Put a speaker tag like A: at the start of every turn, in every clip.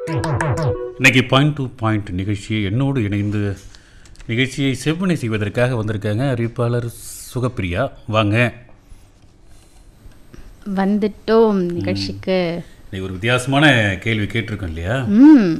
A: இன்னைக்கு point to point நிகழ்ச்சியை என்னோடு இணைந்து நிகழ்ச்சியை செவ்வனை செய்வதற்காக வந்திருக்காங்க அறிவிப்பாளர் சுகப்பிரியா வாங்க
B: வந்துட்டோம் நிகழ்ச்சிக்கு
A: இன்னைக்கு ஒரு வித்தியாசமான கேள்வி கேட்டிருக்கோம் இல்லையா
B: ம்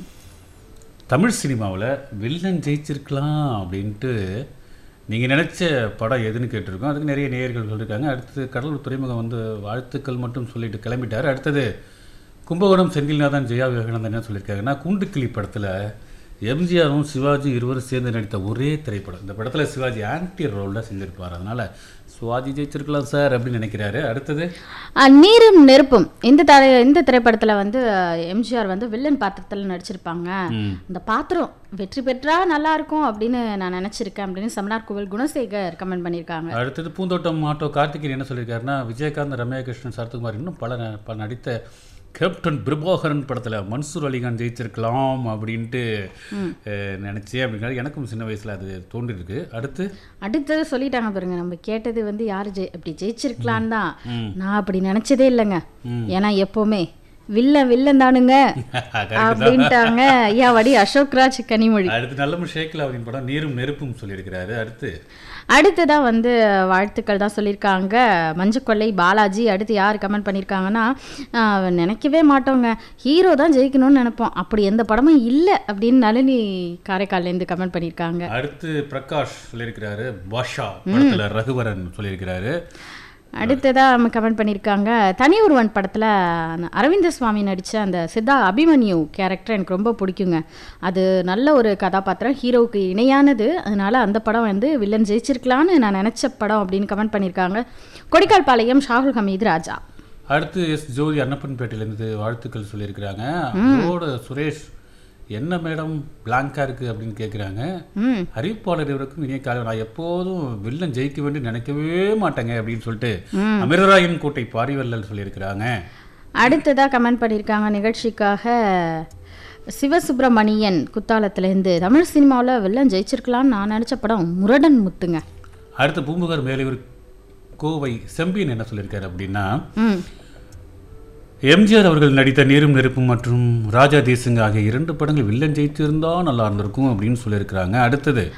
A: தமிழ் சினிமாவில் வில்லன் ஜெயிச்சிருக்கலாம் அப்படின்ட்டு நீங்கள் நினச்ச படம் எதுன்னு கேட்டிருக்கோம் அதுக்கு நிறைய நேயர்கள் சொல்லியிருக்காங்க அடுத்தது கடலூர் துறைமுகம் வந்து வாழ்த்துக்கள் மட்டும் சொல்லிட்டு கிளம்பிட்டார் அடுத்தது கும்பகோணம் செந்தில்நாதன் ஜெயா விவேகானந்தன் என்ன சொல்லியிருக்காங்கன்னா குண்டுக்கிளி படத்தில் எம்ஜிஆரும் சிவாஜி இருவரும் சேர்ந்து நடித்த ஒரே திரைப்படம் இந்த படத்தில் சிவாஜி ஆன்டி ரோலில் செஞ்சிருப்பார் அதனால் சிவாஜி ஜெயிச்சிருக்கலாம் சார் அப்படின்னு நினைக்கிறாரு அடுத்தது
B: அஹ், நீரும் நெருப்பும் இந்த தர இந்த திரைப்படத்தில் வந்து அஹ், எம்ஜிஆர் வந்து வில்லன் பாத்திரத்தில் நடிச்சிருப்பாங்க
A: ம்.
B: அந்த பாத்திரம் வெற்றி பெற்றா நல்லா இருக்கும் அப்படின்னு நான் நினச்சிருக்கேன் அப்படின்னு சமனார் கோவில் குணசேகர் கமெண்ட் பண்ணியிருக்காங்க
A: அடுத்தது பூந்தோட்டம் ஆட்டோ கார்த்திகேயன் என்ன சொல்லியிருக்காருன்னா விஜயகாந்த் ரம்யா கிருஷ்ணன் சரத்குமார் இன்னும் பல ந- பல நடித்த கேப்டன் பிரபாகரன் படத்தில் மன்சூர் அலிகான் ஜெயிச்சிருக்கலாம் அப்படின்ட்டு அஹ், நினைச்சேன் அப்படிங்கிறது எனக்கும் சின்ன வயசில் அது தோன்றிருக்கு அடுத்து
B: அடுத்தது சொல்லிட்டாங்க பாருங்க நம்ம கேட்டது வந்து யார் ஜெய் அப்படி ஜெயிச்சிருக்கலான்னு தான் நான் அப்படி நினச்சதே இல்லைங்க ஏன்னா எப்போவுமே வில்லன் வில்லன் தானுங்க அப்படின்ட்டாங்க ஐயா வடி அசோக்ராஜ் கனிமொழி
A: அடுத்து நல்ல ஷேக்கில் அப்படின்னு படம் நீரும் நெருப்பும் சொல்லியிருக்கிறாரு அடுத்து
B: அடுத்ததாக வந்து வாழ்த்துக்கள் தான் சொல்லியிருக்காங்க மஞ்சக்கொள்ளை பாலாஜி அடுத்து யார் கமெண்ட் பண்ணியிருக்காங்கன்னா ஆஹ், நினைக்கவே மாட்டோங்க ஹீரோ தான் ஜெயிக்கணும்னு நினைப்போம் அப்படி எந்த படமும் இல்லை அப்படின்னு நளினி காரைக்கால்லேருந்து கமெண்ட் பண்ணியிருக்காங்க
A: அடுத்து பிரகாஷ் சொல்லியிருக்கிறாரு பாஷா படத்தில் ரகுவரன் சொல்லியிருக்கிறாரு
B: அடுத்ததாக நம்ம கமெண்ட் பண்ணியிருக்காங்க தனி ஒருவன் படத்தில் அரவிந்த சுவாமி நடித்த அந்த சித்தா அபிமன்யு கேரக்டர் எனக்கு ரொம்ப பிடிக்குங்க அது நல்ல ஒரு கதாபாத்திரம் ஹீரோவுக்கு இணையானது அதனால அந்த படம் வந்து வில்லன் ஜெயிச்சிருக்கலான்னு நான் நினச்ச படம் அப்படின்னு கமெண்ட் பண்ணியிருக்காங்க கொடிக்கால் பாளையம் ஷாகுல் ஹமீது ராஜா
A: அடுத்து எஸ் ஜோதி அன்னப்பன்பேட்டையிலேருந்து வாழ்த்துக்கள் சொல்லியிருக்கிறாங்க அதோட சுரேஷ் என்ன மேடம் பிளாங்கா இருக்கு அப்படின்னு கேட்குறாங்க
B: ம்
A: அறிவிப்பாளர் இவருக்கும் இனிய காலம் நான் எப்போதும் வில்லன் ஜெயிக்க வேண்டும் நினைக்கவே மாட்டேங்க அப்படின்னு சொல்லிட்டு அமிர்தராயன் கோட்டை பாரிவல்லல் சொல்லியிருக்கிறாங்க
B: அடுத்ததாக கமெண்ட் பண்ணியிருக்காங்க நிகழ்ச்சிக்காக சிவசுப்பிரமணியன் குத்தாலத்துலேருந்து தமிழ் சினிமாவில் வில்லன் ஜெயிச்சிருக்கலான்னு நான் நினச்ச படம் முரடன் முத்துங்க
A: அடுத்து பூம்புகார் மேலையூர் கோவை செம்பியன் என்ன சொல்லியிருக்காரு அப்படின்னா
B: ம்
A: எம்ஜிஆர் அவர்கள் நடித்த நீரும் நெருப்பும் மற்றும் ராஜா தேசுங்க ஆகிய இரண்டு படங்கள் வில்லன் ஜெயித்திருந்தா நல்லா இருந்திருக்கும் அப்படின்னு சொல்லியிருக்கிறாங்க அடுத்தது